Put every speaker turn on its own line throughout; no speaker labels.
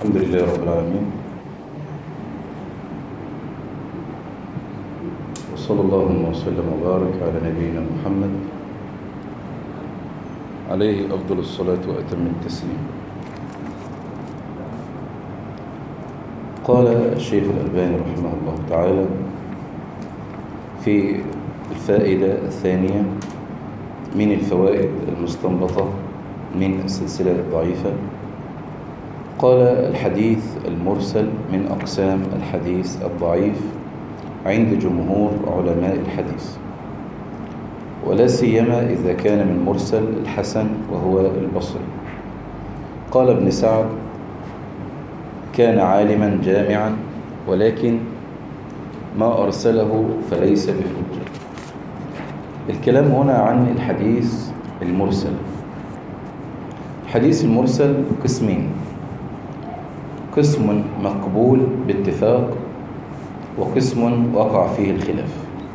الحمد لله رب العالمين وصلى الله وسلم وبارك على نبينا محمد عليه أفضل الصلاة وأتم التسليم قال الشيخ الألباني رحمه الله تعالى في الفائدة الثانية من الفوائد المستنبطة من السلسلة الضعيفة قال الحديث المرسل من أقسام الحديث الضعيف عند جمهور علماء الحديث ولا سيما إذا كان من مرسل الحسن وهو البصري قال ابن سعد كان عالما جامعا ولكن ما أرسله فليس بحجة الكلام هنا عن الحديث المرسل الحديث المرسل قسمين قسم مقبول باتفاق وقسم وقع فيه الخلاف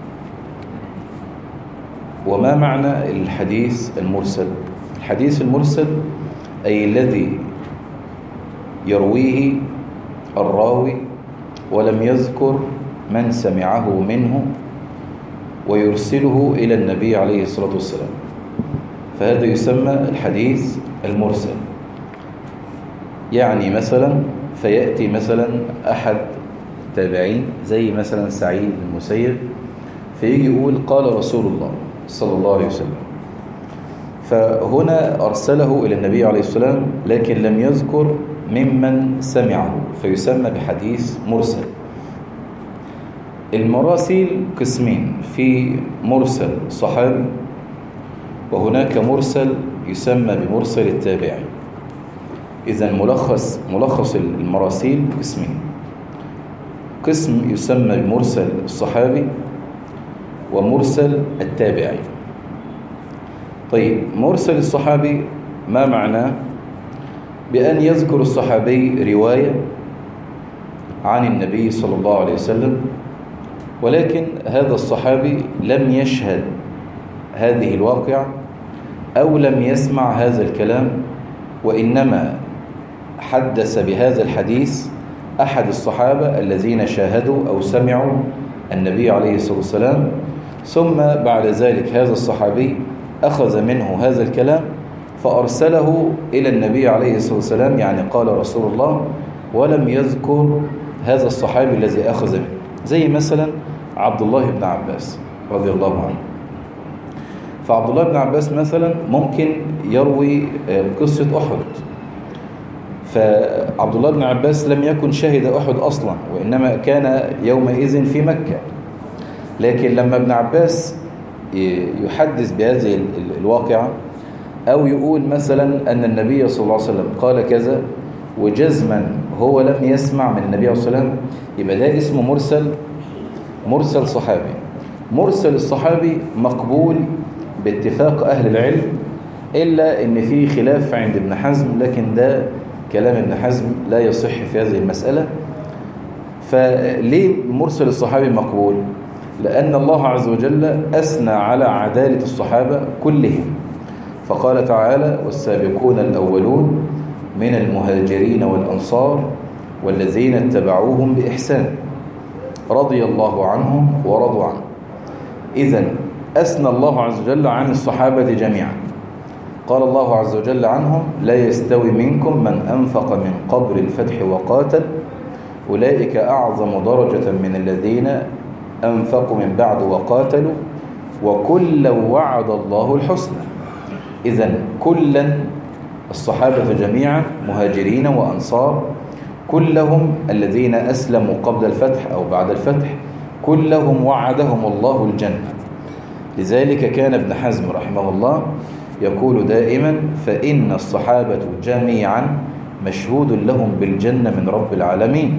وما معنى الحديث المرسل الحديث المرسل أي الذي يرويه الراوي ولم يذكر من سمعه منه ويرسله إلى النبي عليه الصلاة والسلام فهذا يسمى الحديث المرسل يعني مثلا فيأتي مثلا أحد التابعين زي مثلا سعيد المسيب فيجي يقول قال رسول الله صلى الله عليه وسلم فهنا أرسله إلى النبي عليه السلام لكن لم يذكر ممن سمعه فيسمى بحديث مرسل المراسيل قسمين في مرسل صحابي وهناك مرسل يسمى بمرسل التابعي إذا ملخص ملخص المراسيل قسمين قسم يسمى بمرسل الصحابي ومرسل التابعي طيب مرسل الصحابي ما معناه بأن يذكر الصحابي رواية عن النبي صلى الله عليه وسلم ولكن هذا الصحابي لم يشهد هذه الواقع أو لم يسمع هذا الكلام وإنما حدث بهذا الحديث أحد الصحابة الذين شاهدوا أو سمعوا النبي عليه الصلاة والسلام ثم بعد ذلك هذا الصحابي أخذ منه هذا الكلام فأرسله إلى النبي عليه الصلاة والسلام يعني قال رسول الله ولم يذكر هذا الصحابي الذي أخذ منه زي مثلا عبد الله بن عباس رضي الله عنه فعبد الله بن عباس مثلا ممكن يروي قصة أحد فعبد الله بن عباس لم يكن شهد أحد أصلا وإنما كان يومئذ في مكة لكن لما ابن عباس يحدث بهذه الواقعة أو يقول مثلا أن النبي صلى الله عليه وسلم قال كذا وجزما هو لم يسمع من النبي صلى الله عليه وسلم يبقى ده اسمه مرسل مرسل صحابي مرسل الصحابي مقبول باتفاق أهل العلم إلا أن في خلاف عند ابن حزم لكن ده كلام ابن حزم لا يصح في هذه المسألة فليه مرسل الصحابي مقبول لأن الله عز وجل أثنى على عدالة الصحابة كلهم فقال تعالى والسابقون الأولون من المهاجرين والأنصار والذين اتبعوهم بإحسان رضي الله عنهم ورضوا عنه إذا أثنى الله عز وجل عن الصحابة جميعا قال الله عز وجل عنهم لا يستوي منكم من أنفق من قبل الفتح وقاتل أولئك أعظم درجة من الذين أنفقوا من بعد وقاتلوا وكلا وعد الله الحسنى إذا كلا الصحابة جميعا مهاجرين وأنصار كلهم الذين أسلموا قبل الفتح أو بعد الفتح كلهم وعدهم الله الجنة لذلك كان ابن حزم رحمه الله يقول دائما فإن الصحابة جميعا مشهود لهم بالجنة من رب العالمين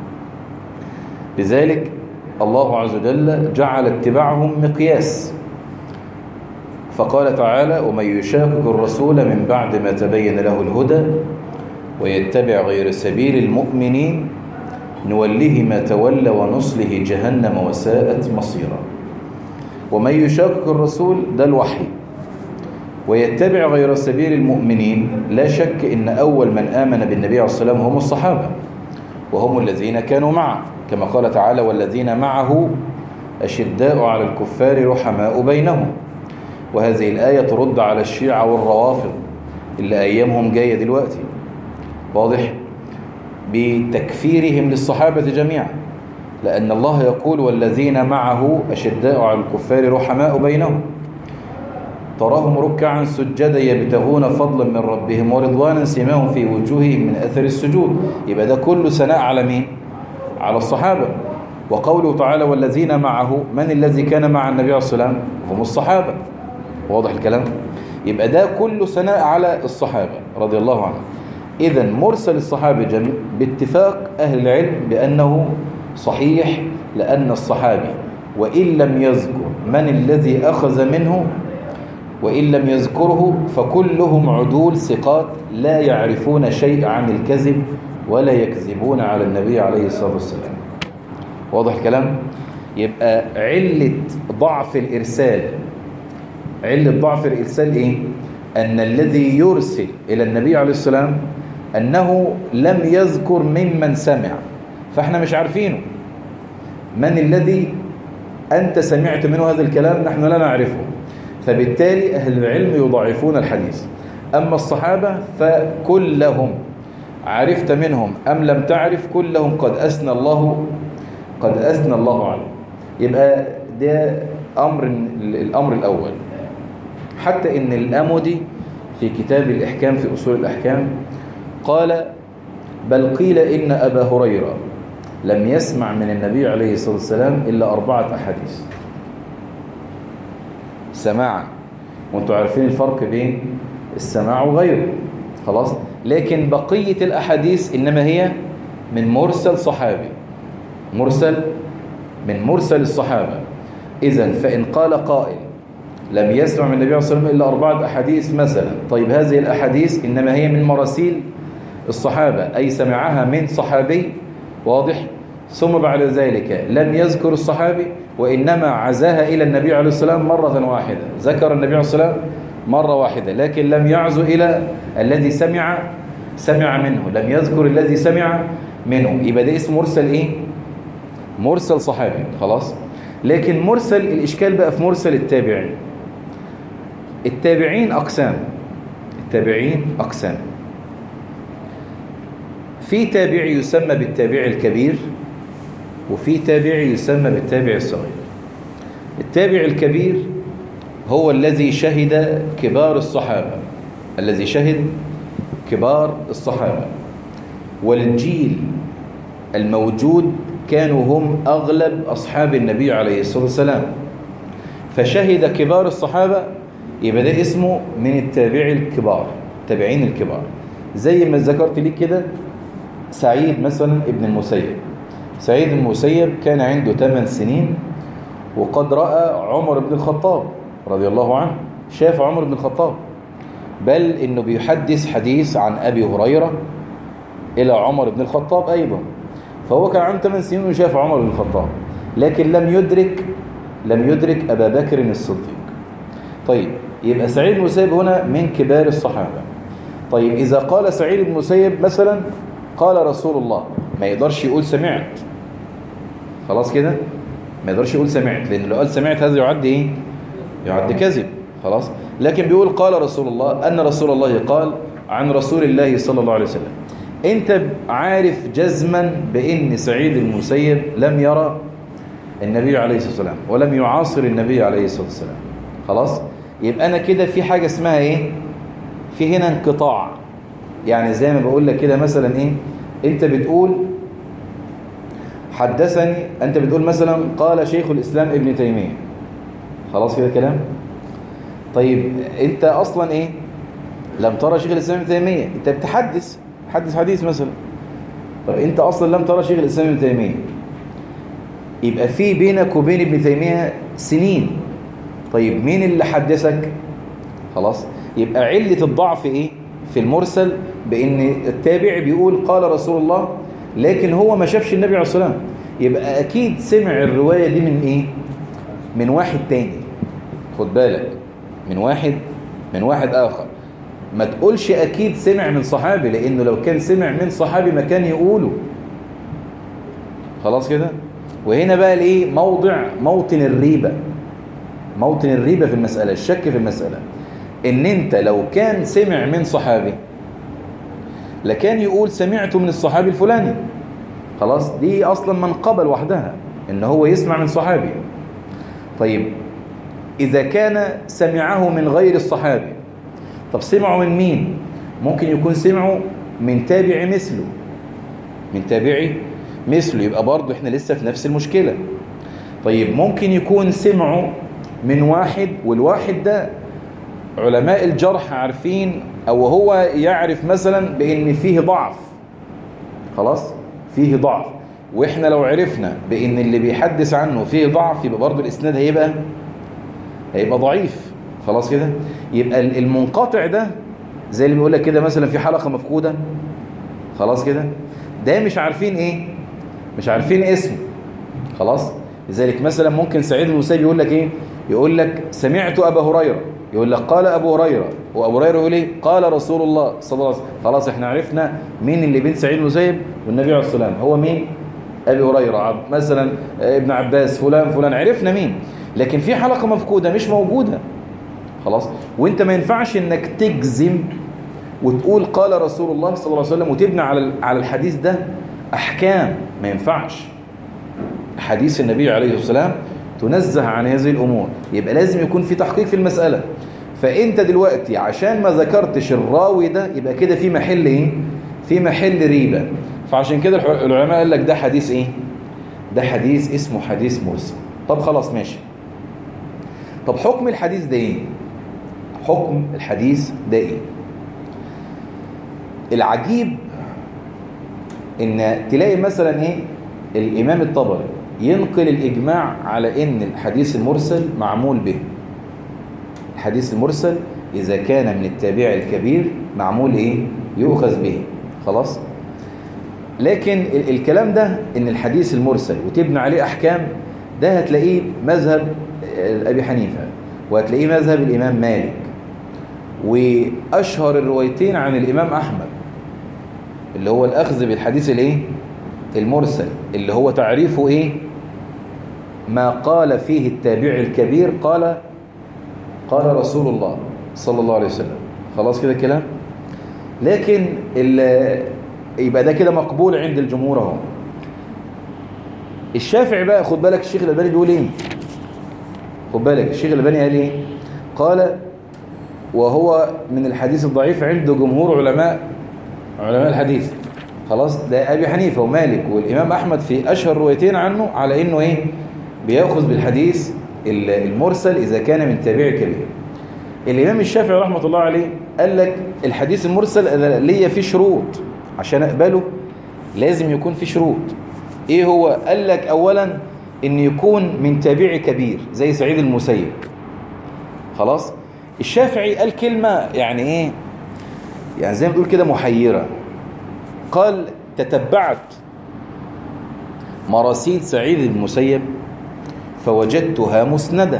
لذلك الله عز وجل جعل اتباعهم مقياس فقال تعالى ومن يشاقق الرسول من بعد ما تبين له الهدى ويتبع غير سبيل المؤمنين نوله ما تولى ونصله جهنم وساءت مصيرا ومن يشاقق الرسول ده الوحي ويتبع غير سبيل المؤمنين لا شك إن أول من آمن بالنبي عليه الصلاة والسلام هم الصحابة وهم الذين كانوا معه كما قال تعالى والذين معه أشداء على الكفار رحماء بينهم وهذه الآية ترد على الشيعة والروافض اللي أيامهم جاية دلوقتي واضح بتكفيرهم للصحابة جميعا لأن الله يقول والذين معه أشداء على الكفار رحماء بينهم تراهم ركعا سجدا يبتغون فضلا من ربهم ورضوانا سماهم في وجوههم من أثر السجود يبقى ده كله ثناء على مين؟ على الصحابة وقوله تعالى والذين معه من الذي كان مع النبي عليه الصلاة والسلام هم الصحابة واضح الكلام يبقى ده كله ثناء على الصحابة رضي الله عنهم إذا مرسل الصحابة جميع باتفاق أهل العلم بأنه صحيح لأن الصحابي وإن لم يذكر من الذي أخذ منه وإن لم يذكره فكلهم عدول ثقات لا يعرفون شيء عن الكذب ولا يكذبون على النبي عليه الصلاة والسلام واضح الكلام؟ يبقى علة ضعف الإرسال علة ضعف الإرسال إيه؟ أن الذي يرسل إلى النبي عليه السلام أنه لم يذكر ممن سمع فإحنا مش عارفينه من الذي أنت سمعت منه هذا الكلام نحن لا نعرفه فبالتالي أهل العلم يضعفون الحديث أما الصحابة فكلهم عرفت منهم أم لم تعرف كلهم قد أثنى الله قد أثنى الله عليه يبقى ده أمر الأمر الأول حتى إن الأمدي في كتاب الإحكام في أصول الأحكام قال بل قيل إن أبا هريرة لم يسمع من النبي عليه الصلاة والسلام إلا أربعة أحاديث سماعا وانتوا عارفين الفرق بين السماع وغيره خلاص لكن بقية الأحاديث إنما هي من مرسل صحابي مرسل من مرسل الصحابة إذا فإن قال قائل لم يسمع من النبي عليه الصلاة والسلام إلا أربعة أحاديث مثلا طيب هذه الأحاديث إنما هي من مراسيل الصحابة أي سمعها من صحابي واضح ثم بعد ذلك لم يذكر الصحابي وإنما عزاها إلى النبي عليه السلام مرة واحدة ذكر النبي عليه السلام مرة واحدة لكن لم يعزو إلى الذي سمع سمع منه لم يذكر الذي سمع منه يبقى ده اسم مرسل إيه مرسل صحابي خلاص لكن مرسل الإشكال بقى في مرسل التابعين التابعين أقسام التابعين أقسام في تابعي يسمى بالتابع الكبير وفي تابعي يسمى بالتابع الصغير التابع الكبير هو الذي شهد كبار الصحابة الذي شهد كبار الصحابة والجيل الموجود كانوا هم أغلب أصحاب النبي عليه الصلاة والسلام فشهد كبار الصحابة يبقى ده اسمه من التابع الكبار التابعين الكبار زي ما ذكرت لك كده سعيد مثلا ابن المسيب سعيد المسيب كان عنده 8 سنين وقد رأى عمر بن الخطاب رضي الله عنه شاف عمر بن الخطاب بل انه بيحدث حديث عن ابي هريرة الى عمر بن الخطاب ايضا فهو كان عنده 8 سنين وشاف عمر بن الخطاب لكن لم يدرك لم يدرك ابا بكر الصديق طيب يبقى سعيد المسيب هنا من كبار الصحابة طيب إذا قال سعيد بن المسيب مثلا قال رسول الله ما يقدرش يقول سمعت خلاص كده ما يقدرش يقول سمعت لأن لو قال سمعت هذا يعد إيه يعد كذب خلاص لكن بيقول قال رسول الله أن رسول الله قال عن رسول الله صلى الله عليه وسلم أنت عارف جزما بأن سعيد المسيب لم يرى النبي عليه الصلاة والسلام ولم يعاصر النبي عليه الصلاة والسلام خلاص يبقى أنا كده في حاجة اسمها إيه في هنا انقطاع يعني زي ما بقول لك كده مثلا إيه أنت بتقول حدثني أنت بتقول مثلا قال شيخ الإسلام ابن تيمية خلاص كده كلام طيب أنت أصلا إيه لم ترى شيخ الإسلام ابن تيمية أنت بتحدث حدث حديث مثلا طب أنت أصلا لم ترى شيخ الإسلام ابن تيمية يبقى في بينك وبين ابن تيمية سنين طيب مين اللي حدثك خلاص يبقى علة الضعف ايه في المرسل بان التابع بيقول قال رسول الله لكن هو ما شافش النبي عليه الصلاة والسلام يبقى اكيد سمع الرواية دي من ايه من واحد تاني خد بالك من واحد من واحد آخر ما تقولش أكيد سمع من صحابي لأنه لو كان سمع من صحابي ما كان يقوله خلاص كده وهنا بقى الايه موضع موطن الريبة موطن الريبة في المسألة الشك في المسألة ان انت لو كان سمع من صحابي لكان يقول سمعت من الصحابي الفلاني خلاص دي اصلا منقبة لوحدها ان هو يسمع من صحابي طيب اذا كان سمعه من غير الصحابي طب سمعوا من مين ممكن يكون سمعوا من تابع مثله من تابعي مثله يبقى برضه احنا لسه في نفس المشكلة طيب ممكن يكون سمعوا من واحد والواحد ده علماء الجرح عارفين او هو يعرف مثلا بان فيه ضعف خلاص فيه ضعف واحنا لو عرفنا بان اللي بيحدث عنه فيه ضعف يبقى برضه الاسناد هيبقى هيبقى ضعيف خلاص كده يبقى المنقطع ده زي اللي بيقول لك كده مثلا في حلقة مفقودة خلاص كده ده مش عارفين ايه مش عارفين اسمه خلاص لذلك مثلا ممكن سعيد المسيب يقول لك ايه يقول لك سمعت ابا هريره يقول لك قال ابو هريره وابو هريره يقول ايه قال رسول الله صلى الله عليه وسلم خلاص احنا عرفنا مين اللي بين سعيد المسيب والنبي عليه الصلاه والسلام هو مين ابي هريره مثلا ابن عباس فلان فلان عرفنا مين لكن في حلقه مفقوده مش موجوده خلاص وانت ما ينفعش انك تجزم وتقول قال رسول الله صلى الله عليه وسلم وتبني على على الحديث ده احكام ما ينفعش حديث النبي عليه الصلاه والسلام تنزه عن هذه الامور يبقى لازم يكون في تحقيق في المساله فانت دلوقتي عشان ما ذكرتش الراوي ده يبقى كده في محل ايه في محل ريبه فعشان كده العلماء قال لك ده حديث ايه ده حديث اسمه حديث مرسل طب خلاص ماشي طب حكم الحديث ده ايه حكم الحديث ده ايه العجيب ان تلاقي مثلا ايه الامام الطبري ينقل الاجماع على ان الحديث المرسل معمول به الحديث المرسل اذا كان من التابع الكبير معمول ايه يؤخذ به خلاص لكن الكلام ده ان الحديث المرسل وتبنى عليه احكام ده هتلاقيه مذهب ابي حنيفه وهتلاقيه مذهب الامام مالك واشهر الروايتين عن الامام احمد اللي هو الاخذ بالحديث الايه المرسل اللي هو تعريفه ايه ما قال فيه التابع الكبير قال قال رسول الله صلى الله عليه وسلم خلاص كده الكلام لكن يبقى ده كده مقبول عند الجمهور اهو الشافعي بقى خد بالك الشيخ الألباني بيقول ايه خد بالك الشيخ الألباني قال ايه قال وهو من الحديث الضعيف عند جمهور علماء علماء الحديث خلاص ده أبي حنيفة ومالك والإمام أحمد في أشهر روايتين عنه على إنه إيه بيأخذ بالحديث المرسل إذا كان من تابع كبير الإمام الشافعي رحمة الله عليه قال لك الحديث المرسل ليا فيه شروط عشان أقبله لازم يكون فيه شروط إيه هو قال لك أولا إن يكون من تابع كبير زي سعيد المسيب خلاص الشافعي قال كلمة يعني إيه يعني زي ما بتقول كده محيرة قال تتبعت مراسيل سعيد المسيب فوجدتها مسندة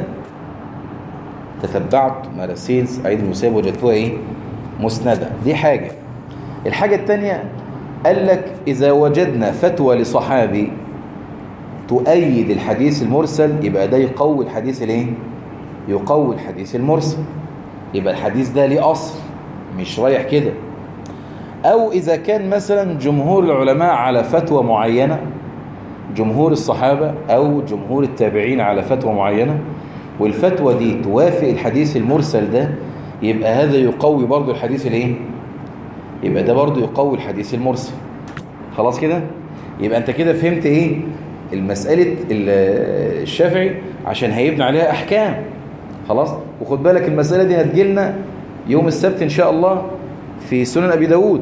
تتبعت مراسيل سعيد المسيب وجدتها ايه مسندة دي حاجة الحاجة الثانية قال لك إذا وجدنا فتوى لصحابي تؤيد الحديث المرسل يبقى ده يقوي الحديث الايه يقوي الحديث المرسل يبقى الحديث ده ليه أصل مش رايح كده أو إذا كان مثلا جمهور العلماء على فتوى معينة جمهور الصحابة أو جمهور التابعين على فتوى معينة والفتوى دي توافق الحديث المرسل ده يبقى هذا يقوي برضو الحديث الايه يبقى ده برضو يقوي الحديث المرسل خلاص كده يبقى انت كده فهمت ايه المسألة الشافعي عشان هيبني عليها احكام خلاص وخد بالك المسألة دي هتجيلنا يوم السبت ان شاء الله في سنن أبي داود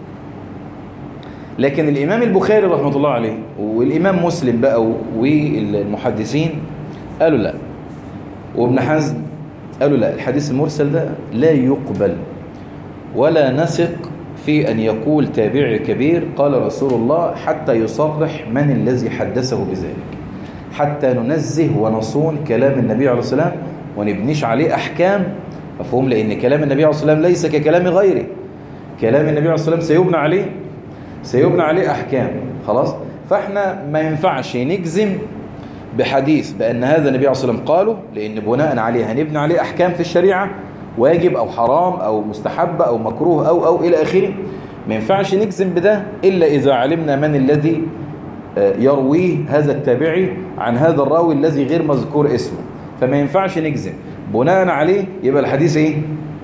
لكن الإمام البخاري رحمة الله عليه والإمام مسلم بقى والمحدثين قالوا لا وابن حزم قالوا لا الحديث المرسل ده لا يقبل ولا نثق في أن يقول تابعي كبير قال رسول الله حتى يصرح من الذي حدثه بذلك حتى ننزه ونصون كلام النبي عليه الصلاة والسلام ونبنيش عليه أحكام مفهوم لأن كلام النبي عليه الصلاة والسلام ليس ككلام غيره كلام النبي عليه الصلاة والسلام سيبنى عليه سيبنى عليه أحكام خلاص فاحنا ما ينفعش نجزم بحديث بأن هذا النبي عليه الصلاة والسلام قاله لأن بناء عليه هنبني عليه أحكام في الشريعة واجب أو حرام أو مستحب أو مكروه أو أو إلى آخره ما ينفعش نجزم بده إلا إذا علمنا من الذي يرويه هذا التابعي عن هذا الراوي الذي غير مذكور اسمه فما ينفعش نجزم بناء عليه يبقى الحديث ايه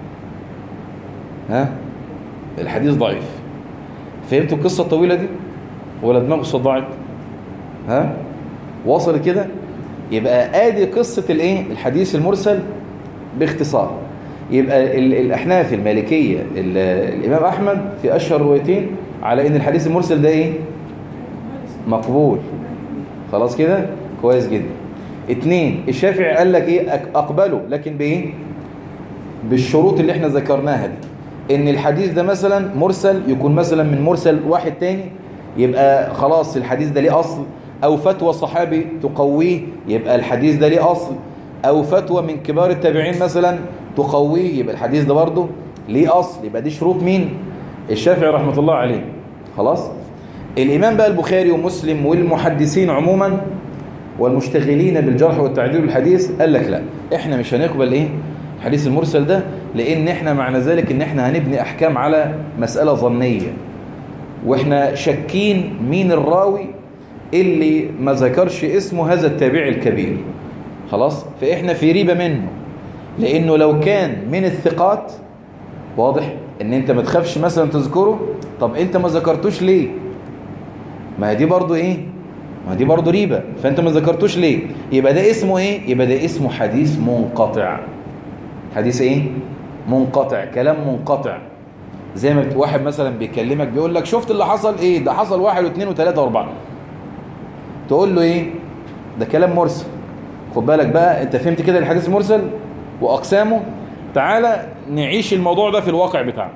ها الحديث ضعيف فهمتوا القصة الطويلة دي ولا دماغه صدعت ها وصل كده يبقى ادي قصة الايه الحديث المرسل باختصار يبقى الاحناف المالكية الامام احمد في اشهر روايتين على ان الحديث المرسل ده ايه مقبول خلاص كده كويس جدا اتنين الشافعي قال لك ايه اقبله لكن بايه بالشروط اللي احنا ذكرناها دي ان الحديث ده مثلا مرسل يكون مثلا من مرسل واحد تاني يبقى خلاص الحديث ده ليه اصل او فتوى صحابي تقويه يبقى الحديث ده ليه اصل او فتوى من كبار التابعين مثلا تقويه يبقى الحديث ده برضه ليه اصل يبقى دي شروط مين الشافعي رحمه الله عليه خلاص الامام بقى البخاري ومسلم والمحدثين عموما والمشتغلين بالجرح والتعديل والحديث قال لك لا احنا مش هنقبل ايه الحديث المرسل ده لان احنا معنى ذلك ان احنا هنبني احكام على مسألة ظنية واحنا شاكين مين الراوي اللي ما ذكرش اسمه هذا التابعي الكبير خلاص فاحنا في ريبة منه لانه لو كان من الثقات واضح ان انت ما تخافش مثلا تذكره طب انت ما ذكرتوش ليه ما دي برضو ايه ما دي برضو ريبة فانت ما ذكرتوش ليه يبقى ده اسمه ايه يبقى ده اسمه حديث منقطع حديث ايه منقطع كلام منقطع زي ما واحد مثلا بيكلمك بيقول لك شفت اللي حصل ايه ده حصل واحد واثنين وثلاثة واربعة تقول له ايه ده كلام مرسل خد بالك بقى انت فهمت كده الحديث المرسل واقسامه تعالى نعيش الموضوع ده في الواقع بتاعنا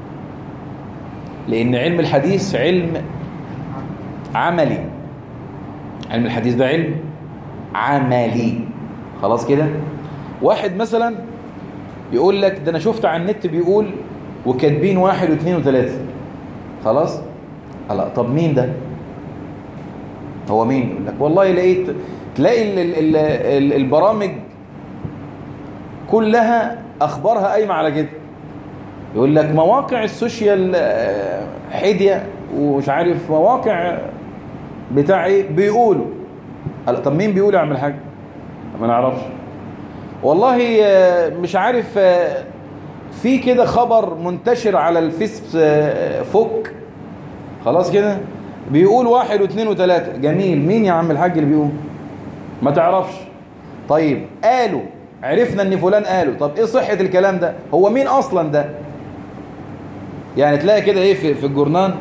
لان علم الحديث علم عملي علم الحديث ده علم عملي خلاص كده واحد مثلا يقول لك ده انا شفت على النت بيقول وكاتبين واحد واثنين وثلاثة خلاص لا طب مين ده هو مين يقول لك والله لقيت تلاقي ال ال ال البرامج كلها اخبارها قايمه على كده يقول لك مواقع السوشيال حديه ومش عارف مواقع بتاع ايه بيقولوا طب مين بيقول يا عم الحاج ما نعرفش والله مش عارف في كده خبر منتشر على الفيس فوك خلاص كده بيقول واحد واثنين وثلاثة جميل مين يا عم الحاج اللي بيقول ما تعرفش طيب قالوا عرفنا ان فلان قالوا طب ايه صحة الكلام ده هو مين اصلا ده يعني تلاقي كده ايه في, في الجورنان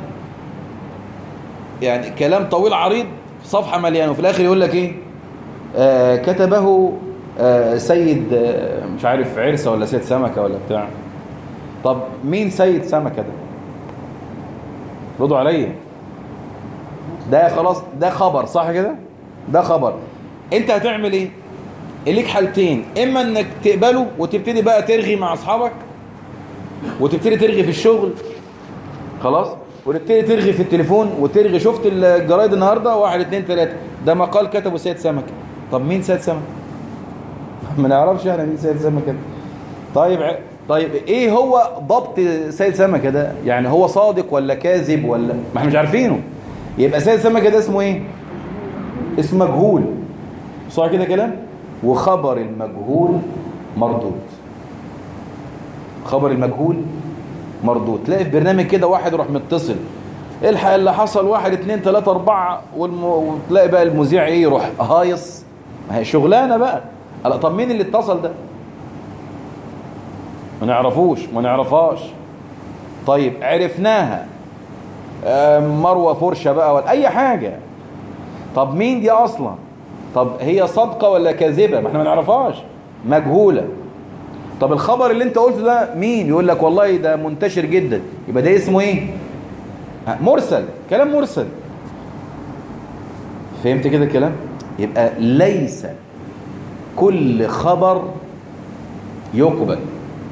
يعني كلام طويل عريض صفحة مليانة وفي الاخر يقول لك ايه آه كتبه آه سيد آه مش عارف عرسة ولا سيد سمكة ولا بتاع طب مين سيد سمكة ده ردوا عليا ده خلاص ده خبر صح كده ده خبر انت هتعمل ايه ليك حالتين اما انك تقبله وتبتدي بقى ترغي مع اصحابك وتبتدي ترغي في الشغل خلاص وتبتدي ترغي في التليفون وترغي شفت الجرايد النهارده واحد اتنين تلاته ده مقال كتبه سيد سمكه طب مين سيد سمكه ما نعرفش احنا مين سيد سمكه طيب طيب ايه هو ضبط سيد سمكه ده يعني هو صادق ولا كاذب ولا ما احنا مش عارفينه يبقى سيد سمكه ده اسمه ايه اسمه مجهول صح كده كلام وخبر المجهول مردود خبر المجهول مردود تلاقي في برنامج كده واحد يروح متصل الحق اللي حصل واحد اتنين تلاتة اربعة والم... وتلاقي بقى المذيع ايه يروح هايص ما هي شغلانة بقى لا طب مين اللي اتصل ده ما نعرفوش ما نعرفهاش طيب عرفناها مروة فرشة بقى ولا اي حاجة طب مين دي اصلا طب هي صادقة ولا كاذبة ما احنا ما نعرفهاش مجهولة طب الخبر اللي انت قلته ده مين يقول لك والله ده منتشر جدا يبقى ده اسمه ايه مرسل كلام مرسل فهمت كده الكلام يبقى ليس كل خبر يقبل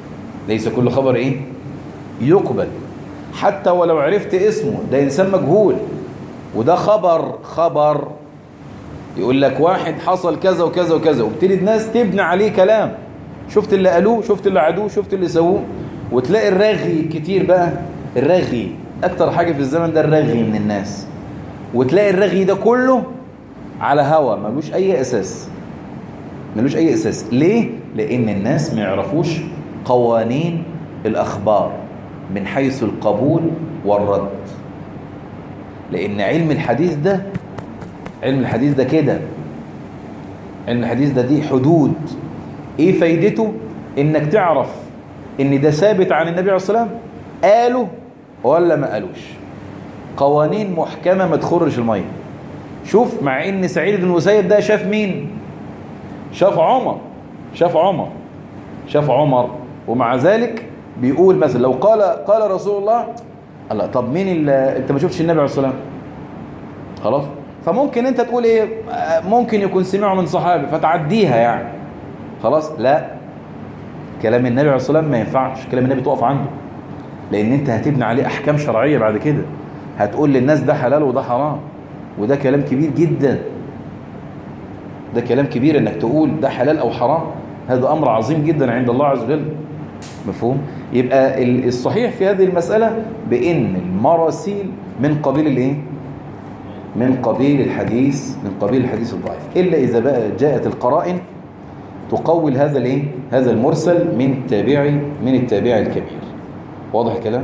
ليس كل خبر ايه يقبل حتى ولو عرفت اسمه ده انسان مجهول وده خبر خبر يقول لك واحد حصل كذا وكذا وكذا وابتدي الناس تبني عليه كلام شفت اللي قالوه شفت اللي عدوه شفت اللي سووه وتلاقي الرغي كتير بقى الرغي اكتر حاجة في الزمن ده الرغي من الناس وتلاقي الرغي ده كله على هوا ملوش اي اساس ملوش اي اساس ليه لان الناس ما يعرفوش قوانين الاخبار من حيث القبول والرد لان علم الحديث ده علم الحديث ده كده علم الحديث ده دي حدود ايه فايدته انك تعرف ان ده ثابت عن النبي عليه الصلاه والسلام قاله ولا ما قالوش قوانين محكمه ما تخرش الميه شوف مع ان سعيد بن المسيب ده شاف مين شاف عمر شاف عمر شاف عمر ومع ذلك بيقول مثلا لو قال قال رسول الله الله طب مين اللي انت ما شفتش النبي عليه الصلاه والسلام خلاص فممكن انت تقول ايه ممكن يكون سمعه من صحابي فتعديها يعني خلاص لا كلام النبي عليه الصلاه والسلام ما ينفعش كلام النبي تقف عنده لان انت هتبني عليه احكام شرعيه بعد كده هتقول للناس ده حلال وده حرام وده كلام كبير جدا ده كلام كبير انك تقول ده حلال او حرام هذا امر عظيم جدا عند الله عز وجل مفهوم يبقى الصحيح في هذه المسألة بأن المراسيل من قبيل الايه من قبيل الحديث من قبيل الحديث الضعيف إلا إذا بقى جاءت القرائن تقول هذا الايه هذا المرسل من التابعي من التابع الكبير واضح الكلام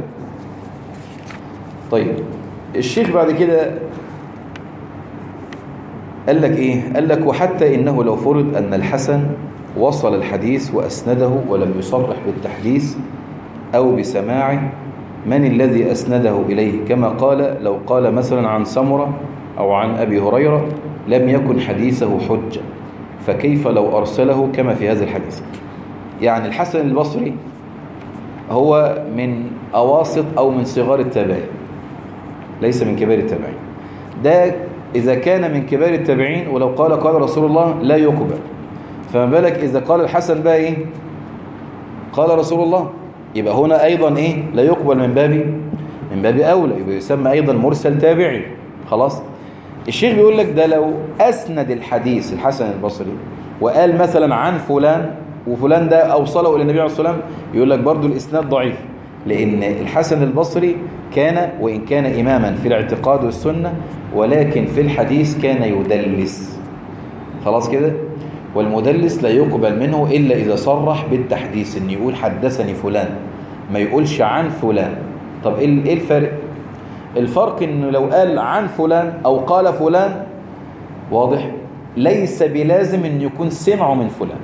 طيب الشيخ بعد كده قال لك ايه قال لك وحتى انه لو فرض ان الحسن وصل الحديث واسنده ولم يصرح بالتحديث او بسماعه من الذي اسنده اليه كما قال لو قال مثلا عن سمره او عن ابي هريره لم يكن حديثه حجه فكيف لو ارسله كما في هذا الحديث يعني الحسن البصري هو من اواسط او من صغار التابعين ليس من كبار التابعين ده إذا كان من كبار التابعين ولو قال قال رسول الله لا يقبل فما بالك إذا قال الحسن بقى إيه قال رسول الله يبقى هنا أيضا إيه لا يقبل من باب من باب أولى يبقى يسمى أيضا مرسل تابعي خلاص الشيخ بيقول لك ده لو أسند الحديث الحسن البصري وقال مثلا عن فلان وفلان ده أوصله إلى النبي عليه الصلاة والسلام يقول لك برضو الإسناد ضعيف لأن الحسن البصري كان وإن كان إماما في الاعتقاد والسنة ولكن في الحديث كان يدلس خلاص كده والمدلس لا يقبل منه إلا إذا صرح بالتحديث إن يقول حدثني فلان ما يقولش عن فلان طب إيه الفرق الفرق إنه لو قال عن فلان أو قال فلان واضح ليس بلازم إن يكون سمعه من فلان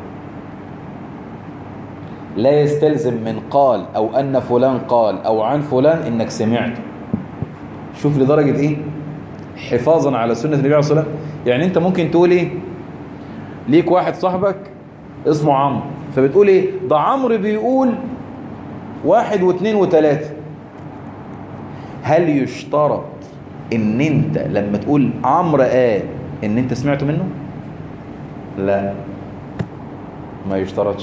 لا يستلزم من قال أو أن فلان قال أو عن فلان إنك سمعته شوف لدرجة إيه حفاظا على سنة النبي عليه الصلاة والسلام يعني أنت ممكن تقول إيه ليك واحد صاحبك اسمه عمرو فبتقول إيه ده عمرو بيقول واحد واثنين وثلاثة هل يشترط ان انت لما تقول عمرو قال ان انت سمعته منه لا ما يشترطش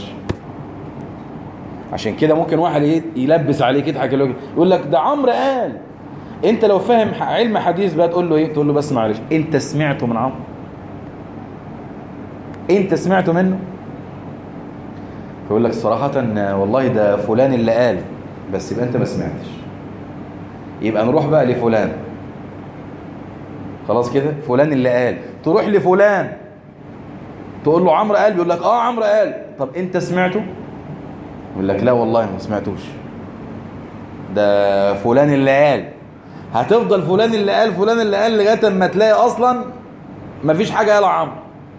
عشان كده ممكن واحد يلبس عليك يضحك يقول لك ده عمرو قال انت لو فاهم علم حديث بقى تقول له ايه تقول له بس معلش انت سمعته من عمرو انت سمعته منه فيقول لك صراحة والله ده فلان اللي قال بس يبقى انت ما سمعتش يبقى نروح بقى لفلان خلاص كده فلان اللي قال تروح لفلان تقول له عمرو قال بيقول لك اه عمرو قال طب انت سمعته يقول لك لا والله ما سمعتوش ده فلان اللي قال هتفضل فلان اللي قال فلان اللي قال لغايه اما تلاقي اصلا ما فيش حاجه قالها عمرو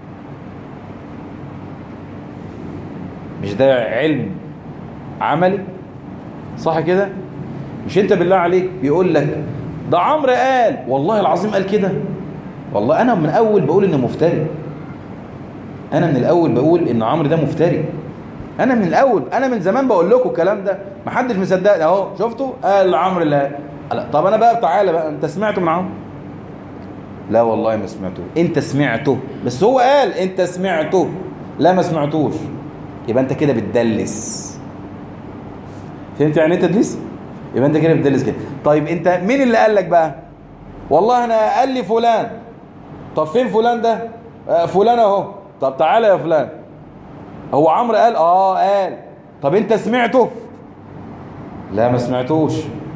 مش ده علم عملي صح كده مش انت بالله عليك بيقول لك ده عمرو قال والله العظيم قال كده والله انا من اول بقول انه مفتري انا من الاول بقول ان عمرو ده مفتري انا من الاول انا من زمان بقول لكم الكلام ده ما حدش مصدقني اهو شفتوا قال عمرو لا طب انا بقى تعالى بقى انت سمعته من عمرو لا والله ما سمعته انت سمعته بس هو قال انت سمعته لا ما سمعتوش يبقى انت كده بتدلس فهمت يعني ايه تدليس يبقى انت كده بتدلس كده طيب انت مين اللي قال لك بقى والله انا قال لي فلان طب فين فلان ده آه فلان اهو طب تعالى يا فلان هو عمرو قال اه قال طب انت سمعته لا ما سمعتوش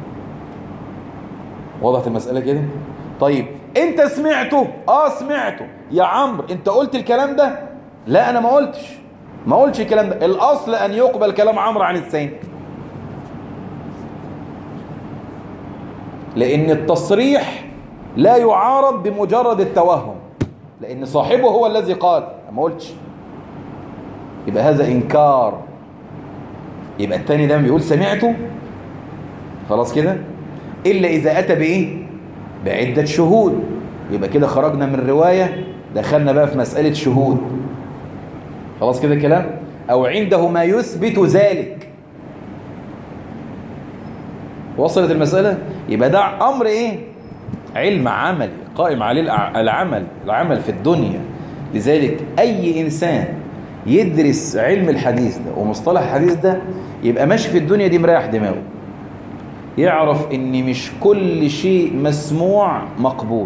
وضحت المسألة كده طيب انت سمعته اه سمعته يا عمرو انت قلت الكلام ده لا انا ما قلتش ما قلتش الكلام ده الاصل ان يقبل كلام عمرو عن الثاني لان التصريح لا يعارض بمجرد التوهم لان صاحبه هو الذي قال ما قلتش يبقى هذا انكار يبقى الثاني ده بيقول سمعته خلاص كده إلا إذا أتى بإيه بعدة شهود يبقى كده خرجنا من رواية دخلنا بقى في مسألة شهود خلاص كده الكلام أو عنده ما يثبت ذلك وصلت المسألة يبقى ده أمر إيه علم عملي قائم عليه العمل العمل في الدنيا لذلك أي إنسان يدرس علم الحديث ده ومصطلح الحديث ده يبقى ماشي في الدنيا دي مريح دماغه يعرف ان مش كل شيء مسموع مقبول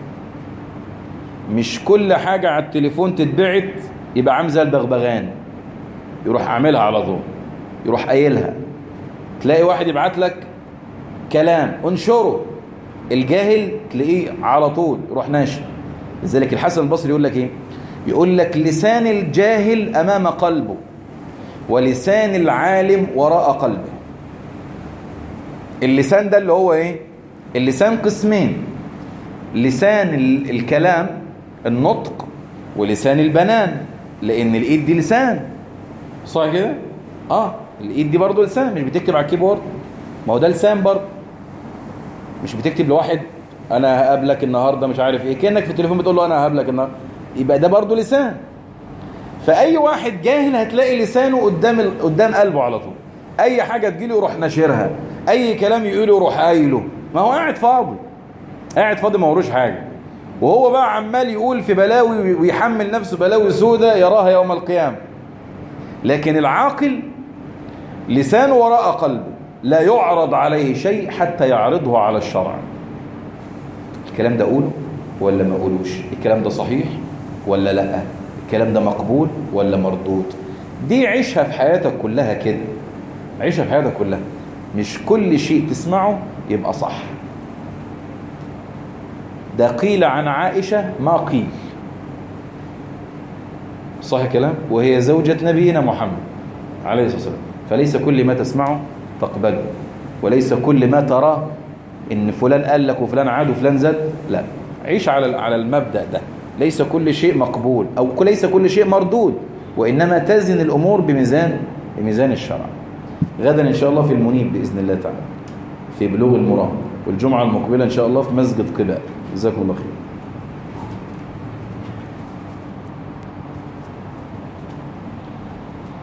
مش كل حاجة على التليفون تتبعت يبقى عامل زي البغبغان يروح عاملها على طول يروح قايلها تلاقي واحد يبعت لك كلام انشره الجاهل تلاقيه على طول يروح ناشر لذلك الحسن البصري يقول لك ايه يقول لك لسان الجاهل امام قلبه ولسان العالم وراء قلبه اللسان ده اللي هو ايه اللسان قسمين لسان الكلام النطق ولسان البنان لان الايد دي لسان صح كده اه الايد دي برضه لسان مش بتكتب على الكيبورد ما هو ده لسان برضه مش بتكتب لواحد انا هقابلك النهارده مش عارف ايه كانك في التليفون بتقول له انا هقابلك النهارده يبقى ده برضه لسان فاي واحد جاهل هتلاقي لسانه قدام ال... قدام قلبه على طول اي حاجه تجيله يروح ناشرها اي كلام يقوله يروح قايله ما هو قاعد فاضي قاعد فاضي ما وروش حاجه وهو بقى عمال يقول في بلاوي ويحمل نفسه بلاوي سودة يراها يوم القيامه لكن العاقل لسانه وراء قلبه لا يعرض عليه شيء حتى يعرضه على الشرع الكلام ده أقوله ولا ما أقولوش الكلام ده صحيح ولا لا الكلام ده مقبول ولا مردود دي عيشها في حياتك كلها كده عيشها في حياتك كلها مش كل شيء تسمعه يبقى صح ده قيل عن عائشة ما قيل صح كلام وهي زوجة نبينا محمد عليه الصلاة والسلام فليس كل ما تسمعه تقبله وليس كل ما تراه ان فلان قال لك وفلان عاد وفلان زاد لا عيش على على المبدأ ده ليس كل شيء مقبول او ليس كل شيء مردود وانما تزن الامور بميزان بميزان الشرع غدا ان شاء الله في المنيب باذن الله تعالى في بلوغ المرام والجمعه المقبله ان شاء الله في مسجد قباء جزاكم الله خير